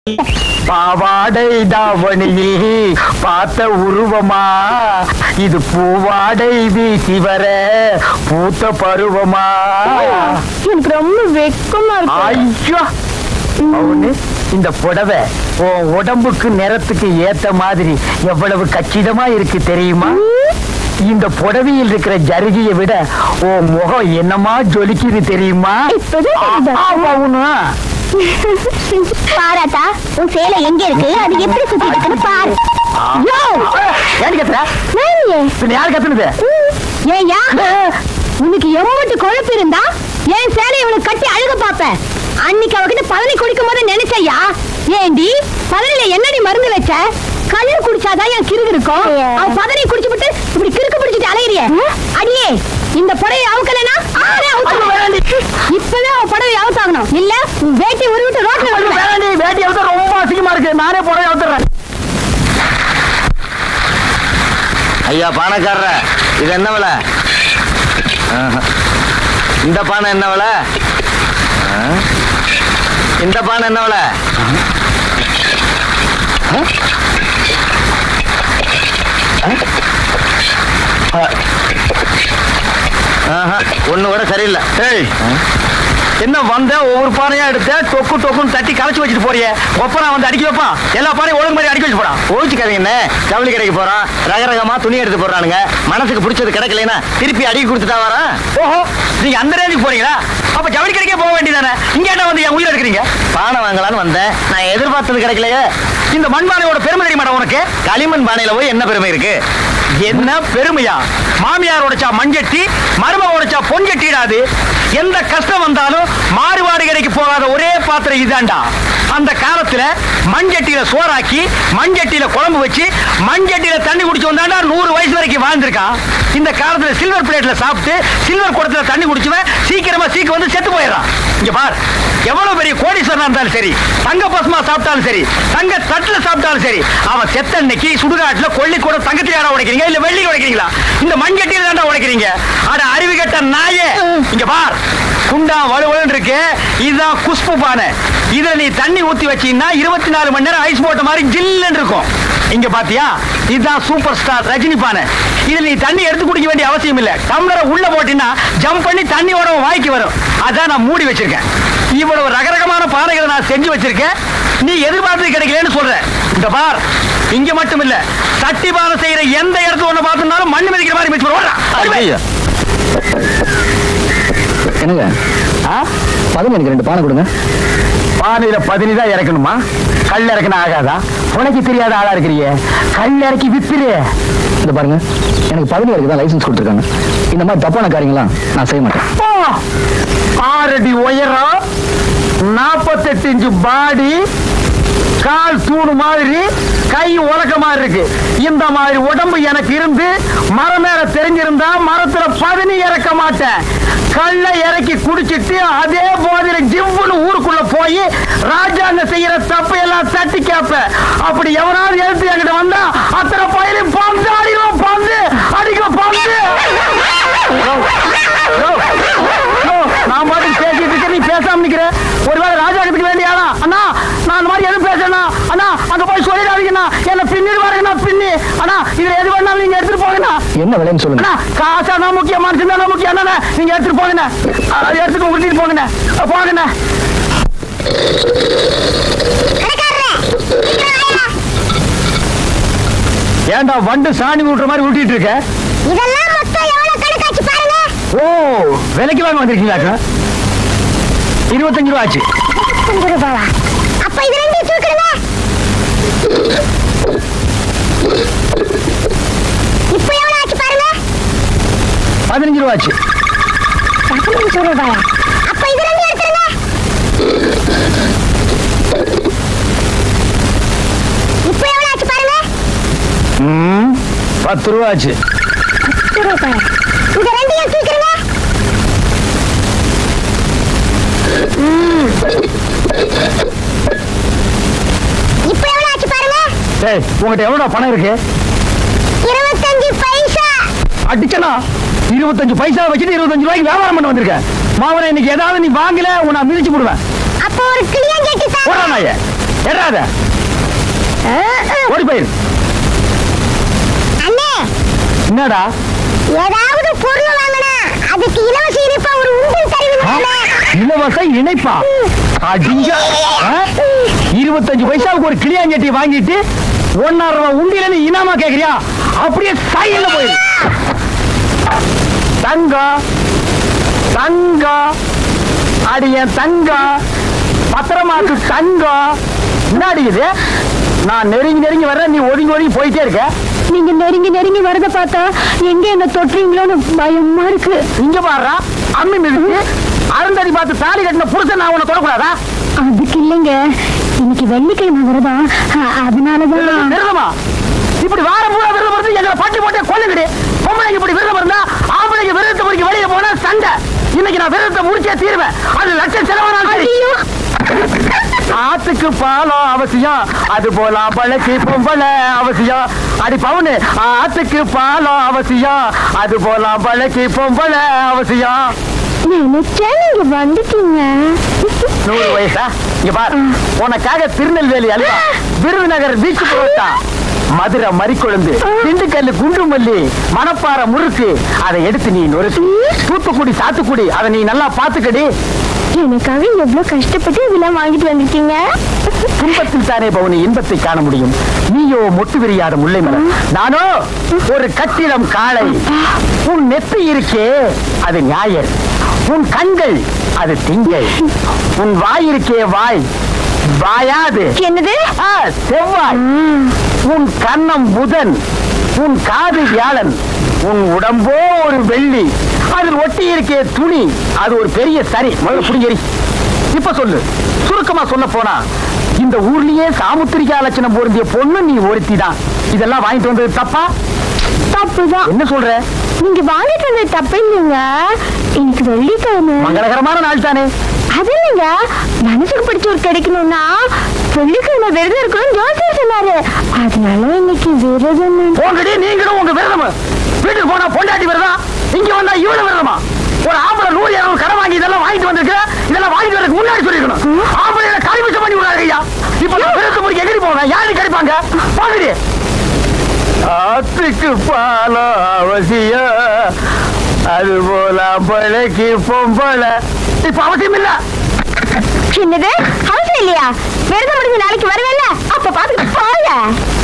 பாவாடை தாவணியில் பார்த்த உருவமா இது பூவாடை வீசி வர பூத்த பருவமா எனக்கு ரொம்ப வெக்கமா இருக்கு ஐயோ அவனு இந்த புடவை உன் உடம்புக்கு நிறத்துக்கு ஏத்த மாதிரி எவ்வளவு கச்சிதமா இருக்கு தெரியுமா இந்த புடவையில் இருக்கிற ஜருகியை விட உன் முகம் என்னமா ஜொலிக்குது தெரியுமா இப்பதான் தெரியுதா? ஆ, அவனு. பாராட்டா உன் சேலை எங்க இருக்கு அது எப்படி சுத்திட்டு இருக்குன்னு பாரு யோ ஏன் கத்துற நாயே. பின்ன யார் கத்துனது ஏய்யா உனக்கு எம்மட்டு கொழுப்பு இருந்தா என் சேலையை உனக்கு கட்டி அழுக பாப்ப அன்னைக்கு அவகிட்ட பதனி குடிக்கும் போது நினைச்சையா ஏண்டி பதனில என்னடி மருந்து வச்ச கல்லு குடிச்சாதான் என் கிறுகு இருக்கும் அவ பதனி குடிச்சுட்டு இப்படி கிறுக்கு பிடிச்சிட்டு அலையிறிய அடியே இந்த புடவை அவுக்கலனா ஆரே அவுக்கணும் இப்பவே அவ புடவை அவுத்தாகணும் இல்ல உன் வேட்டி உருவிட்டு ரோட்ல வருவேன் வேணாண்டி, வேட்டி அவுத்தா ரொம்ப அசிங்கமா இருக்கு நானே புடவை அவுத்துறேன் ஐயா பானைக்காரர இது என்ன விலை ஆஹா. இந்த பானை என்ன விலை ஆ? இந்த பானை என்ன விலை ஆ? ஆ? ஆஹா, ஒண்ணு கூட சரியில்லை ஏய் என்ன வந்த ஒவ்வொரு பானையா எடுத்த டொக்கு டொக்குன்னு தட்டி கலைச்சு வச்சுட்டு போறியே ஒப்பனா வந்து அடிக்க வைப்பான் எல்லா பானையும் ஒழுங்கு மாதிரி அடிக்க வச்சு போறான் ஓச்சிக்காதீங்கண்ணே ஜவுளி கடைக்கு போறோம் ரகரகமா துணி எடுத்து போடுறானுங்க மனசுக்கு பிடிச்சது கிடைக்கலைன்னா திருப்பி அடிக்கி கொடுத்துட்டா வரேன் ஓஹோ நீங்க அந்த ரேஞ்சுக்கு போறீங்களா அப்ப ஜவுளி கடைக்கே போக வேண்டியதானே இங்க என்ன வந்து என் உயிர் எடுக்கிறீங்க பானை வாங்கலான்னு வந்தேன் நான் எதிர்பார்த்தது கிடைக்கலையே இந்த மண்பானையோட பெருமை தெரியுமாடா உனக்கு களிமண் பானையில போய் என்ன பெருமை இருக்கு என்ன பெருமையா மாமியார் உடைச்சா மண்சட்டி மரும உடைச்சா பொஞ்சட்டிடாது எந்த கஷ்டம் வந்தாலும் மாறுபாடு கடைக்கு போகாத ஒரே பாத்திரம் இதாண்டா அந்த காலத்துல மண்சட்டியில சோறாக்கி மண்சட்டியில குழம்பு வச்சு மண்சட்டியில தண்ணி குடிச்சு வந்தாண்டா நூறு வயசு வரைக்கும் வாழ்ந்திருக்கான் இந்த காலத்துல சில்வர் பிளேட்ல சாப்பிட்டு சில்வர் குடத்துல தண்ணி குடிச்சுவன் சீக்கிரமா சீக்கிரம் வந்து செத்து போயிடுறான் இங்க பார் எவ்வளவு பெரிய கோடீஸ்வரனா இருந்தாலும் சரி தங்க பசுமா சாப்பிட்டாலும் சரி தங்க தட்டுல சாப்பிட்டாலும் சரி அவன் செத்த அன்னைக்கு சுடுகாட்டுல கொள்ளி கூட தங்கத்தில் யாரா உடைக்கிறீங்க இல்ல வெள்ளி உடைக்கிறீங்களா இந்த மண்கட்டியில தாண்டா உடைக்கிறீங்க அட அறிவு கெட்ட நாயே இங்க பார் குண்டா வலுவலுன்னு இருக்கு இதுதான் குஷ்பு பானை இதுல நீ தண்ணி ஊத்தி வச்சீங்கன்னா இருபத்தி நாலு மணி நேரம் ஐஸ் போட்ட மாதிரி ஜில்லுன்னு இருக்கும் இங்க பாத்தியா இதுதான் சூப்பர் ஸ்டார் ரஜினி பானை இதுல நீ தண்ணி எடுத்து குடிக்க வேண்டிய அவசியம் இல்ல டம்ளரை உள்ள போட்டீங்கன்னா ஜம்ப் பண்ணி தண்ணியோட உன் வாய்க்கு வரும் அதான் நான் மூடி வச்சிருக்கேன் இவ்வளவு ரகரகமான பானைகளை நான் செஞ்சு வச்சிருக்கேன் நீ எதிர்பார்த்தது கிடைக்கலன்னு சொல்ற இந்த பார் இங்க மட்டும் இல்ல சட்டி பானை செய்யற எந்த இடத்துல ஒண்ணு பார்த்திருந்தாலும் மண்ணு மிதிக்கிற மாதிரி மிதிச்சு போடுறா என்னங்க பதம் எனக்கு ரெண்டு பானை கொடுங்க பானையில பதினி தான் இறக்கணுமா கல் இறக்கணும் ஆகாதா உனக்கு தெரியாத ஆளா இருக்கிறியே கல் இறக்கி வித்துரு இந்த பாருங்க எனக்கு பதினி வரைக்கும் தான் லைசன்ஸ் கொடுத்துருக்காங்க இந்த மாதிரி தப்பான காரியங்களாம் நான் செய்ய மாட்டேன் ஓ, ஆறடி உயரம் நாற்பத்தெட்டு இன்ச்சு பாடி கால் தூணு மாதிரி கை உலக்க மாதிரி இருக்கு இந்த மாதிரி உடம்பு எனக்கு இருந்து மரம் மேல தெரிஞ்சிருந்தா மரத்துல பதினி இறக்க மாட்டேன் கல்ல இறக்கி குடிச்சிட்டு அதே போதில ஜிவ்வுன்னு ஊருக்குள்ள போய் ராஜாங்க செய்யற தப்பு எல்லாம் தட்டி கேப்ப அப்படி எவனாவது எடுத்து என்கிட்ட வந்தா அத்தனை பயிலும் பந்து அடிக்கும் பந்து அடிக்கும் பந்து யோ, யோ, நான் பாட்டுக்கு பேசிட்டு இருக்க நீ பேசாம நிக்கிற ஒருவேளை ராஜாக்கத்துக்கு வேண்டிய ஆளா அண்ணா நான் அந்த மாதிரி எதுவும் பேசணும் அண்ணா அங்க போய் சொல்லிடாதீங்கண்ணா என்ன பின்னிடுவாருங்கண்ணா பின்னி அண்ணா இதுல எது வேணாலும் நீங்க எடுத்துட்டு போங்கண்ணா என்ன விலைன்னு சொல்லுங்க அண்ணா காசா தான் முக்கியம் மனுஷன் தான் முக்கியம் அண்ணா நீங்க எடுத்துட்டு போங்கண்ணா அதை எடுத்துட்டு கூட்டிட்டு போங்கண்ணா போங்கண்ணா ஏன்டா வண்டு சாணி விட்டுற மாதிரி விட்டிட்டு இருக்க இதெல்லாம் மொத்தம் எவ்வளவு கணக்காச்சு பாருங்க ஓ விலைக்கு வாங்க வந்திருக்கீங்களாக்கா இருபத்தஞ்சு ரூபா ஆச்சு அஞ்சு ரூபாவா அப்ப இது ரெண்டு தூக்குறங்க இப்போ எவ்வளவு ஆச்சு பாருங்க பதினஞ்சு ரூபா ஆச்சு பதினஞ்சு ரூபாயா அப்ப இது ரெண்டு எடுத்துருங்க இப்போ எவ்வளவு ஆச்சு பாருங்க ம், பத்து ரூபா ஆச்சு பத்து ரூபாயா இந்த ரெண்டையும் தூக்குறங்க இப்போ எவ்வளவு ஆச்சு பாருங்க டேய் உங்ககிட்ட எவ்வளவு பணம் இருக்கு இருபத்தஞ்சு பைசா அடிச்சனா இருபத்தஞ்சு பைசா வச்சுட்டு இருபத்தஞ்சு ரூபாய்க்கு வியாபாரம் பண்ண வந்திருக்க மாவன இன்னைக்கு ஏதாவது நீ வாங்கல உன்னை மிதிச்சு போடுவேன் அப்போ ஒரு கிளியன் கேட்டு போடா நாயே எடாத ஓடி போயிரு அண்ணே என்னடா ஏதாவது பொருள் வாங்கினா அதுக்கு இலவச இனிப்பா ஒரு உண்டில் ஆ? தருவீங்களா இலவச இணைப்பா அடிங்க ஆ? இருபத்தஞ்சு பைசாவுக்கு ஒரு கிளியாஞ்சட்டி வாங்கிட்டு ஒன்னாயிரம் ரூபாய் உண்டியில இனாமா கேக்குறியா அப்படியே சைடுல போயிரு தங்கம் தங்கம் அடி என் தங்கம் பத்திரமாக்கு தங்கம் என்னடி இது நான் நெருங்கி நெருங்கி வர்றேன் நீ ஒதுங்கி ஒதுங்கி போயிட்டே இருக்க நீங்க நெருங்கி நெருங்கி வரத பார்த்தா எங்க என்ன தொட்டுறீங்களோன்னு பயமா இருக்கு இங்க பாடுறா அம்மி மிதிச்சு அருந்தடி பார்த்து தாலி கட்டின புருஷன் நான் உன்னை தொடக்கூடாதா அதுக்கு இல்லைங்க இன்னைக்கு வெள்ளிக்கிழமை வரதா அதனாலதான் விரதமா இப்படி வாரம் பூரா விரதம் இருந்து எங்களை பட்டி போட்டே கொல்லுங்கடி பொம்பளைங்க இப்படி விரதம் இருந்தா ஆம்பளைங்க விரதத்தை முடிக்க வெளியே போனா சண்டை இன்னைக்கு நான் விரதத்தை முடிச்சே தீருவேன் அது லட்சம் செலவானாலும் சரி. ஐயோ ஆத்துக்கு பாலம் அவசியம் அது போல பழக்கி பொம்பளை அவசியம் அடி பவுனு ஆத்துக்கு பாலம் அவசியம் அது போல பழக்கி பொம்பளை அவசியம் நினைச்சா நீங்க வந்துட்டீங்க நூறு வயசா இங்க பாரு உனக்காக திருநெல்வேலி அல்வா விருதுநகர் பீச் புரோட்டா மதுரை மறிக்கொழுந்து திண்டுக்கல் குண்டு மல்லி மணப்பாறை முறுக்கு அதை எடுத்து நீ நொறுக்கு தூத்துக்குடி சாத்துக்குடி அதை நீ நல்லா பாத்துக்கடி எனக்காக எவ்வளவு கஷ்டப்பட்டு இதெல்லாம் வாங்கிட்டு வந்திருக்கீங்க துன்பத்தில் தானே பவுனி இன்பத்தை காண முடியும் நீயோ மொட்டு விரியாத முல்லை மலர் நானோ ஒரு கட்டிடம் காளை உன் நெத்தி இருக்கே அது ஞாயர் உன் கண்கள் அது திங்கள் உன் வாய் இருக்கே வாய் வாயாது என்னது ஆ, செவ்வாய் உன் கன்னம் புதன் உன் காது வியாழன் உன் உடம்போ ஒரு வெள்ளி அதில் ஒட்டி இருக்கே துணி அது ஒரு பெரிய சரி முதல்ல புடிங்கரி இப்ப சொல்லு சுருக்கமா சொல்ல போனா இந்த ஊர்லயே சாமுத்திரிகா லட்சணம் பொருந்திய பொண்ணு நீ ஒருத்தி தான் இதெல்லாம் வாங்கிட்டு வந்தது தப்பா தப்புதான் என்ன சொல்ற நீங்க வாங்கிட்டு வந்தது தப்பு இல்லைங்க இன்னைக்கு வெள்ளிக்கிழமை மங்களகரமான நாள் தானே அது இல்லைங்க மனசுக்கு பிடிச்ச ஒரு கிடைக்கணும்னா வெள்ளிக்கிழமை விரதம் இருக்கணும்னு ஜோசியர் சொன்னாரு அதனால இன்னைக்கு விரதம் போங்கடி நீங்களும் உங்க விரதம் வீட்டுக்கு போனா பொண்டாட்டி விரதம் இங்க வந்தா இவனு விரதமா ஒரு ஆம்பளை நூறு இரநூறு கடை வாங்கி இதெல்லாம் வாங்கிட்டு வந்திருக்கு இதெல்லாம் வாங்கிட்டு வரதுக்கு முன்னாடி சொல்லிருக்கணும் ஆம்பளை கல்விச்சம் பண்ணி விடாது ஐயா இப்ப நான் விரதத்தை முடிக்க எகிரி போவேன் யாரு கிடைப்பாங்க போங்கடி ஆத்துக்கு பாலம் அவசியம் அது போல பழைக்கு பொம்பளை இப்ப அவசியம் இல்ல என்னது அவசியம் இல்லையா விரதம் முடிஞ்ச நாளைக்கு வருவேல்ல அப்ப பாத்துட்டு போங்க